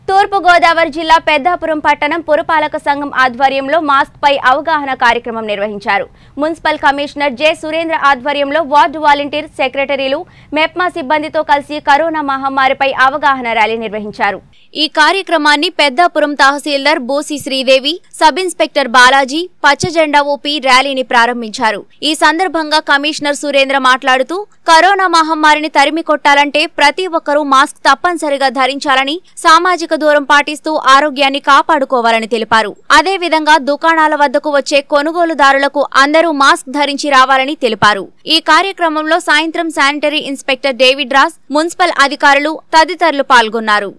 తూర్పు గోదావరి జిల్లా పెద్దాపురం పట్టణం పురపాలక సంఘం ఆధ్వర్యంలో మాస్క్ పై అవగాహన కార్యక్రమం నిర్వహించారు మున్సిపల్ కమిషనర్ జె సురేంద్ర ఆధ్వర్యంలో వార్డు వాలంటీర్ సెక్రటరీలు మెప్మా సిబ్బందితో కలిసి కరోనా మహమ్మారిపై అవగాహన ర్యాలీ నిర్వహించారు ఈ కార్యక్రమాన్ని పెద్దాపురం తహసీల్దార్ బోసి శ్రీదేవి సబ్ ఇన్స్పెక్టర్ బాలాజీ పచ్చ జెండా ఊపి ర్యాలీని ప్రారంభించారు ఈ సందర్భంగా కమిషనర్ సురేంద్ర మాట్లాడుతూ కరోనా మహమ్మారిని తరిమి కొట్టాలంటే ప్రతి ఒక్కరూ మాస్క్ తప్పనిసరిగా ధరించాలని సామాజిక దూరం పాటిస్తూ ఆరోగ్యాన్ని కాపాడుకోవాలని తెలిపారు అదేవిధంగా దుకాణాల వద్దకు వచ్చే కొనుగోలుదారులకు అందరూ మాస్క్ ధరించి రావాలని తెలిపారు ఈ కార్యక్రమంలో సాయంత్రం sanitary inspector David Ross municipal అధికారులు తదితరులు పాల్గొన్నారు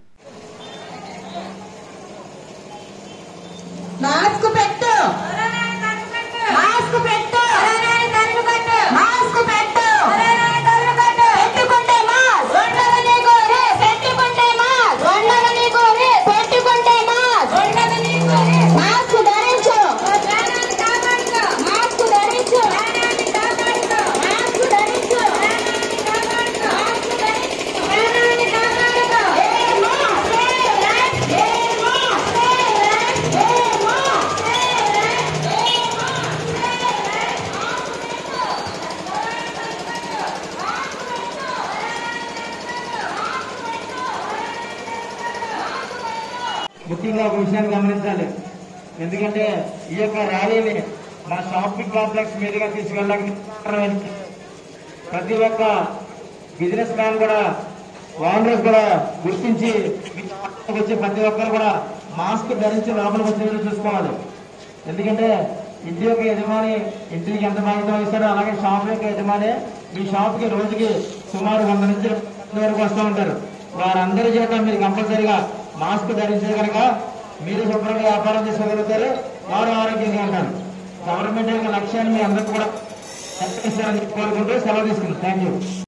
మాస్క్ పెట్టు మాస్క్ పెట్టు మాస్క్ పెట్టు పెట్టుకుంటే మాస్క్ ఉండదు నీకు రే పెట్టుకుంటే మాస్క్ ఉండదు నీకు రే పెట్టుకుంటే మాస్క్ ఉండదు నీకు రే మాస్క్ ధరించు మాస్క్ ధరించు మాస్క్ ధరించు మాస్క్ ధరించు ప్రాణాన్ని కాపాడుకో ఏ మాస్క్ ఏ మాస్క్ ఏ మాస్క్ ముఖ్యంగా ఒక విషయాన్ని గమనించాలి ఎందుకంటే ఈ యొక్క ర్యాలీని మన షాపింగ్ కాంప్లెక్స్ మీదుగా తీసుకెళ్ళడానికి కారణం ప్రతి ఒక్క బిజినెస్ మ్యాన్ కూడా ఓనర్స్ కూడా గుర్తించి మీ షాప్కి వచ్చే ప్రతి ఒక్కరు కూడా మాస్క్ ధరించి లోపలికి వచ్చేది చూసుకోవాలి ఎందుకంటే ఇంటి యొక్క యజమాని ఇంటికి ఎంత బాధ్యత ఇస్తాడో అలాగే షాప్ యొక్క యజమాని మీ షాప్కి రోజుకి సుమారు వంద నుంచి రెండు వరకు వస్తూ ఉంటారు వారందరి చేత మీరు కంపల్సరీగా మాస్క్ ధరించే కనుక మీరు శుభ్రంగా వ్యాపారం చేసుకోగలుగుతారు వారు ఆరోగ్యంగా ఉంటారు గవర్నమెంట్ యొక్క లక్ష్యాన్ని మీ అందరికీ కూడా నెరవేర్చాలని కోరుకుంటూ సెలవు తీసుకుంటాం థ్యాంక్ యూ